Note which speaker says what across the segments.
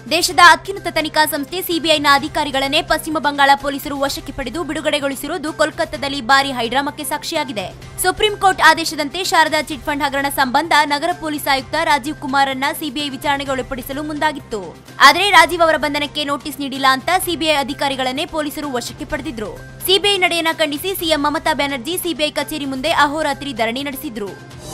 Speaker 1: ದೇಶದ ಅತ್ಯುನ್ನತ ತನಿಖಾ ಸಂಸ್ಥೆ ಸಿಬಿಐನ ಅಧಿಕಾರಿಗಳನ್ನೇ ಪಶ್ಚಿಮ ಬಂಗಾಳ ಪೊಲೀಸರು ವಶಕ್ಕೆ ಪಡೆದು ಬಿಡುಗಡೆಗೊಳಿಸಿರುವುದು ಕೋಲ್ಕತ್ತಾದಲ್ಲಿ ಭಾರಿ ಹೈಡ್ರಾಮಕ್ಕೆ ಸಾಕ್ಷಿಯಾಗಿದೆ ಸುಪ್ರೀಂ ಕೋರ್ಟ್ ಆದೇಶದಂತೆ ಶಾರದಾ ಚಿಟ್ ಫಂಡ್ ಹಗರಣ ಸಂಬಂಧ ನಗರ ಪೊಲೀಸ್ ಆಯುಕ್ತ ರಾಜೀವ್ ಕುಮಾರ್ರನ್ನ ಸಿಬಿಐ ವಿಚಾರಣೆಗೆ ಒಳಪಡಿಸಲು ಮುಂದಾಗಿತ್ತು ಆದರೆ ರಾಜೀವ್ ಅವರ ಬಂಧನಕ್ಕೆ ನೋಟಿಸ್ ನೀಡಿಲ್ಲ ಅಂತ ಸಿಬಿಐ ಅಧಿಕಾರಿಗಳನ್ನೇ ಪೊಲೀಸರು ವಶಕ್ಕೆ ಪಡೆದಿದ್ರು ಸಿಬಿಐ ನಡೆಯನ್ನ ಖಂಡಿಸಿ ಸಿಎಂ ಮಮತಾ ಬ್ಯಾನರ್ಜಿ ಸಿಬಿಐ ಕಚೇರಿ ಮುಂದೆ ಅಹೋರಾತ್ರಿ ಧರಣಿ ನಡೆಸಿದ್ರು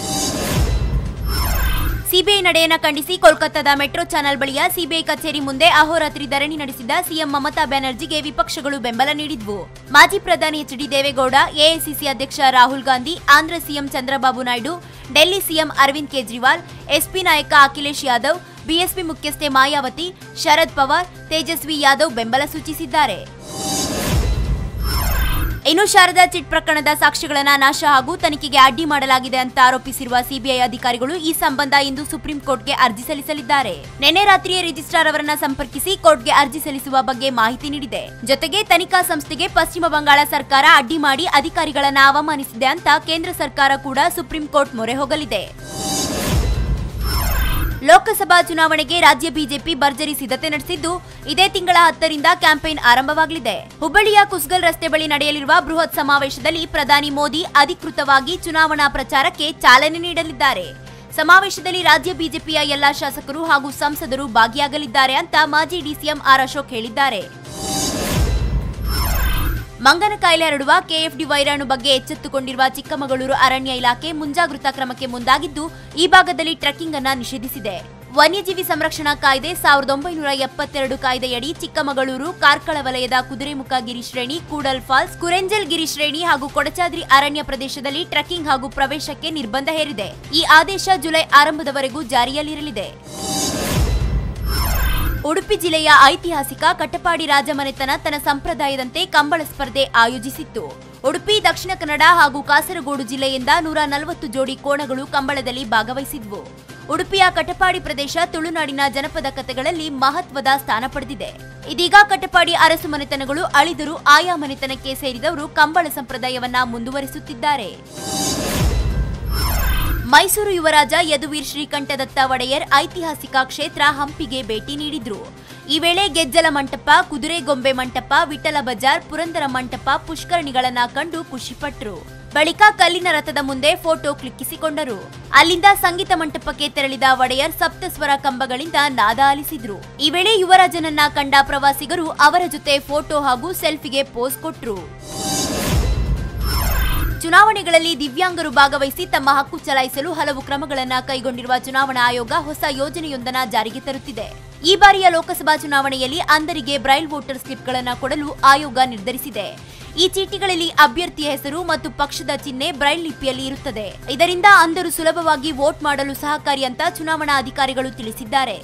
Speaker 1: ಸಿಬಿಐ ನಡೆಯನ್ನ ಖಂಡಿಸಿ ಕೋಲ್ಕತ್ತಾದ ಮೆಟ್ರೋ ಚಾನೆಲ್ ಬಳಿಯ ಸಿಬಿಐ ಕಚೇರಿ ಮುಂದೆ ಅಹೋರಾತ್ರಿ ಧರಣಿ ನಡೆಸಿದ ಸಿಎಂ ಮಮತಾ ಬ್ಯಾನರ್ಜಿಗೆ ವಿಪಕ್ಷಗಳು ಬೆಂಬಲ ನೀಡಿದ್ವು ಮಾಜಿ ಪ್ರಧಾನಿ ಎಚ್ ಡಿ ದೇವೇಗೌಡ ಎಐಸಿಸಿ ಅಧ್ಯಕ್ಷ Rahul Gandhi Andhra CM Chandrababu Naidu Delhi CM Arvind Kejriwal SP ನಾಯಕ ಅಖಿಲೇಶ್ ಯಾದವ್ ಬಿಎಸ್ಪಿ ಮುಖ್ಯಸ್ಥೆ ಮಾಯಾವತಿ ಶರದ್ ಪವಾರ್ ತೇಜಸ್ವಿ ಯಾದವ್ ಬೆಂಬಲ ಸೂಚಿಸಿದ್ದಾರೆ ಇನ್ನು ಶಾರದಾ ಚಿಟ್ ಪ್ರಕರಣದ ಸಾಕ್ಷ್ಯಗಳನ್ನ ನಾಶ ಹಾಗೂ ತನಿಖೆಗೆ ಅಡ್ಡಿ ಮಾಡಲಾಗಿದೆ ಅಂತ ಆರೋಪಿಸಿರುವ ಸಿಬಿಐ ಅಧಿಕಾರಿಗಳು ಈ ಸಂಬಂಧ ಇಂದು ಸುಪ್ರೀಂ ಕೋರ್ಟ್ಗೆ ಅರ್ಜಿ ಸಲ್ಲಿಸಲಿದ್ದಾರೆ ನಿನ್ನೆ ರಾತ್ರಿಯೇ ರಿಜಿಸ್ಟ್ರಾರ್ ಅವರನ್ನ ಸಂಪರ್ಕಿಸಿ ಕೋರ್ಟ್ಗೆ ಅರ್ಜಿ ಸಲ್ಲಿಸುವ ಬಗ್ಗೆ ಮಾಹಿತಿ ನೀಡಿದೆ ಜೊತೆಗೆ ತನಿಖಾ ಸಂಸ್ಥೆಗೆ ಪಶ್ಚಿಮ ಬಂಗಾಳ ಸರ್ಕಾರ ಅಡ್ಡಿ ಮಾಡಿ ಅಧಿಕಾರಿಗಳನ್ನ ಅವಮಾನಿಸಿದೆ ಅಂತ ಕೇಂದ್ರ ಸರ್ಕಾರ ಕೂಡ ಸುಪ್ರೀಂ ಕೋರ್ಟ್ ಮೊರೆ ಹೋಗಲಿದೆ ಲೋಕಸಭಾ ಚುನಾವಣೆಗೆ ರಾಜ್ಯ ಬಿಜೆಪಿ ಭರ್ಜರಿ ಸಿದ್ಧತೆ ನಡೆಸಿದ್ದು ಇದೇ ತಿಂಗಳ ಹತ್ತರಿಂದ ಕ್ಯಾಂಪೇನ್ ಆರಂಭವಾಗಲಿದೆ ಹುಬ್ಬಳ್ಳಿಯ ಕುಸ್ಗಲ್ ರಸ್ತೆ ಬಳಿ ನಡೆಯಲಿರುವ ಬೃಹತ್ ಸಮಾವೇಶದಲ್ಲಿ ಪ್ರಧಾನಿ ಮೋದಿ ಅಧಿಕೃತವಾಗಿ ಚುನಾವಣಾ ಪ್ರಚಾರಕ್ಕೆ ಚಾಲನೆ ನೀಡಲಿದ್ದಾರೆ ಸಮಾವೇಶದಲ್ಲಿ ರಾಜ್ಯ ಬಿಜೆಪಿಯ ಎಲ್ಲಾ ಶಾಸಕರು ಹಾಗೂ ಸಂಸದರು ಭಾಗಿಯಾಗಲಿದ್ದಾರೆ ಅಂತ ಮಾಜಿ ಡಿಸಿಎಂ ಆರ್ ಅಶೋಕ್ ಹೇಳಿದ್ದಾರೆ ಮಂಗನ ಕಾಯಿಲೆ ಹರಡುವ ಕೆಎಫ್ಡಿ ವೈರಾಣು ಬಗ್ಗೆ ಎಚ್ಚೆತ್ತುಕೊಂಡಿರುವ ಚಿಕ್ಕಮಗಳೂರು ಅರಣ್ಯ ಇಲಾಖೆ ಮುಂಜಾಗೃತಾ ಕ್ರಮಕ್ಕೆ ಮುಂದಾಗಿದ್ದು ಈ ಭಾಗದಲ್ಲಿ ಟ್ರೆಕ್ಕಿಂಗ್ ಅನ್ನ ನಿಷೇಧಿಸಿದೆ ವನ್ಯಜೀವಿ ಸಂರಕ್ಷಣಾ ಕಾಯ್ದೆ ಸಾವಿರದ ಒಂಬೈನೂರ ಎಪ್ಪತ್ತೆರಡು ಕಾಯ್ದೆಯಡಿ ಚಿಕ್ಕಮಗಳೂರು ಕಾರ್ಕಳ ವಲಯದ ಕುದುರೆಮುಖ ಗಿರಿ ಶ್ರೇಣಿ ಕೂಡಲ್ ಫಾಲ್ಸ್ ಕುರೆಂಜಲ್ ಗಿರಿ ಶ್ರೇಣಿ ಹಾಗೂ ಕೊಡಚಾದ್ರಿ ಅರಣ್ಯ ಪ್ರದೇಶದಲ್ಲಿ ಟ್ರೆಕ್ಕಿಂಗ್ ಹಾಗೂ ಪ್ರವೇಶಕ್ಕೆ ನಿರ್ಬಂಧ ಹೇರಿದೆ ಈ ಆದೇಶ ಜುಲೈ ಆರಂಭದವರೆಗೂ ಜಾರಿಯಲ್ಲಿರಲಿದೆ ಉಡುಪಿ ಜಿಲ್ಲೆಯ ಐತಿಹಾಸಿಕ ಕಟ್ಟಪಾಡಿ ರಾಜಮನೆತನ ತನ್ನ ಸಂಪ್ರದಾಯದಂತೆ ಕಂಬಳ ಸ್ಪರ್ಧೆ ಆಯೋಜಿಸಿತ್ತು ಉಡುಪಿ ದಕ್ಷಿಣ ಕನ್ನಡ ಹಾಗೂ ಕಾಸರಗೋಡು ಜಿಲ್ಲೆಯಿಂದ ನೂರ ನಲವತ್ತು ಜೋಡಿ ಕೋಣಗಳು ಕಂಬಳದಲ್ಲಿ ಭಾಗವಹಿಸಿದ್ವು ಉಡುಪಿಯ ಕಟಪಾಡಿ ಪ್ರದೇಶ ತುಳುನಾಡಿನ ಜನಪದ ಕಥೆಗಳಲ್ಲಿ ಮಹತ್ವದ ಸ್ಥಾನ ಪಡೆದಿದೆ ಇದೀಗ ಕಟಪಾಡಿ ಅರಸು ಮನೆತನಗಳು ಅಳಿದರೂ ಆಯಾ ಮನೆತನಕ್ಕೆ ಸೇರಿದವರು ಕಂಬಳ ಸಂಪ್ರದಾಯವನ್ನ ಮುಂದುವರಿಸುತ್ತಿದ್ದಾರೆ ಮೈಸೂರು ಯುವರಾಜ ಯದುವೀರ್ ಶ್ರೀಕಂಠದತ್ತ ಒಡೆಯರ್ ಐತಿಹಾಸಿಕ ಕ್ಷೇತ್ರ ಹಂಪಿಗೆ ಭೇಟಿ ನೀಡಿದ್ರು ಈ ವೇಳೆ ಗೆಜ್ಜಲ ಮಂಟಪ ಕುದುರೆಗೊಂಬೆ ಮಂಟಪ ವಿಠಲ ಬಜಾರ್ ಪುರಂದರ ಮಂಟಪ ಪುಷ್ಕರಣಿಗಳನ್ನ ಕಂಡು ಖುಷಿಪಟ್ರು ಬಳಿಕ ಕಲ್ಲಿನ ರಥದ ಮುಂದೆ ಫೋಟೋ ಕ್ಲಿಕ್ಕಿಸಿಕೊಂಡರು ಅಲ್ಲಿಂದ ಸಂಗೀತ ಮಂಟಪಕ್ಕೆ ತೆರಳಿದ ಒಡೆಯರ್ ಸಪ್ತಸ್ವರ ಕಂಬಗಳಿಂದ ನಾದ ಆಲಿಸಿದ್ರು ಈ ವೇಳೆ ಯುವರಾಜನನ್ನ ಕಂಡ ಪ್ರವಾಸಿಗರು ಅವರ ಜೊತೆ ಫೋಟೋ ಹಾಗೂ ಸೆಲ್ಫಿಗೆ ಪೋಸ್ ಕೊಟ್ರು ಚುನಾವಣೆಗಳಲ್ಲಿ ದಿವ್ಯಾಂಗರು ಭಾಗವಹಿಸಿ ತಮ್ಮ ಹಕ್ಕು ಚಲಾಯಿಸಲು ಹಲವು ಕ್ರಮಗಳನ್ನು ಕೈಗೊಂಡಿರುವ ಚುನಾವಣಾ ಆಯೋಗ ಹೊಸ ಯೋಜನೆಯೊಂದನ್ನ ಜಾರಿಗೆ ತರುತ್ತಿದೆ ಈ ಬಾರಿಯ ಲೋಕಸಭಾ ಚುನಾವಣೆಯಲ್ಲಿ ಅಂಧರಿಗೆ ಬ್ರೈಲ್ ವೋಟರ್ ಸ್ಲಿಪ್ಗಳನ್ನು ಕೊಡಲು ಆಯೋಗ ನಿರ್ಧರಿಸಿದೆ ಈ ಚೀಟಿಗಳಲ್ಲಿ ಅಭ್ಯರ್ಥಿಯ ಹೆಸರು ಮತ್ತು ಪಕ್ಷದ ಚಿಹ್ನೆ ಬ್ರೈಲ್ ಲಿಪಿಯಲ್ಲಿ ಇರುತ್ತದೆ ಇದರಿಂದ ಅಂಧರು ಸುಲಭವಾಗಿ ವೋಟ್ ಮಾಡಲು ಸಹಕಾರಿ ಅಂತ ಚುನಾವಣಾ ಅಧಿಕಾರಿಗಳು ತಿಳಿಸಿದ್ದಾರೆ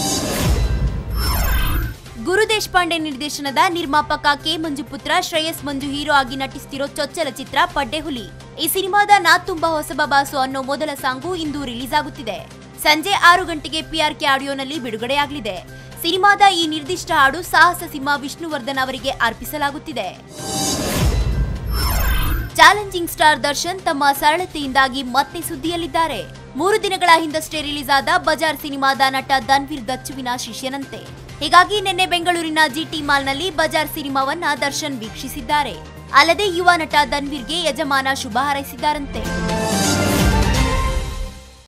Speaker 1: ಗುರು ದೇಶಪಾಂಡೆ ನಿರ್ದೇಶನದ ನಿರ್ಮಾಪಕ ಕೆ ಮಂಜು ಪುತ್ರ ಶ್ರೇಯಸ್ ಮಂಜು ಹೀರೋ ಆಗಿ ನಟಿಸುತ್ತಿರೋ ಚೊಚ್ಚಲ ಚಿತ್ರ ಪಡ್ಡೆ ಹುಲಿ ಈ ಸಿನಿಮಾದ ನಾ ತುಂಬಾ ಹೊಸಬ ಬಾಸು ಅನ್ನೋ ಮೊದಲ ಸಾಂಗು ಇಂದು ರಿಲೀಸ್ ಆಗುತ್ತಿದೆ ಸಂಜೆ ಆರು ಗಂಟೆಗೆ ಪಿಆರ್ಕೆ ಆಡಿಯೋನಲ್ಲಿ ಬಿಡುಗಡೆಯಾಗಲಿದೆ ಸಿನಿಮಾದ ಈ ನಿರ್ದಿಷ್ಟ ಹಾಡು ಸಾಹಸ ಸಿಂಹ ವಿಷ್ಣುವರ್ಧನ್ ಅವರಿಗೆ ಅರ್ಪಿಸಲಾಗುತ್ತಿದೆ ಚಾಲೆಂಜಿಂಗ್ ಸ್ಟಾರ್ ದರ್ಶನ್ ತಮ್ಮ ಸರಳತೆಯಿಂದಾಗಿ ಮತ್ತೆ ಸುದ್ದಿಯಲ್ಲಿದ್ದಾರೆ ಮೂರು ದಿನಗಳ ಹಿಂದಷ್ಟೇ ರಿಲೀಸ್ ಆದ ಬಜಾರ್ ಸಿನಿಮಾದ ನಟ ಧನ್ವೀರ್ ದಚ್ಚುವಿನ ಶಿಷ್ಯನಂತೆ ಹೀಗಾಗಿ ನಿನ್ನೆ ಬೆಂಗಳೂರಿನ ಜಿಟಿ ಮಾಲ್ನಲ್ಲಿ ಬಜಾರ್ ಸಿನಿಮಾವನ್ನ ದರ್ಶನ್ ವೀಕ್ಷಿಸಿದ್ದಾರೆ ಅಲ್ಲದೆ ಯುವ ನಟ ಧನ್ವೀರ್ಗೆ ಯಜಮಾನ ಶುಭ ಹಾರೈಸಿದ್ದಾರಂತೆ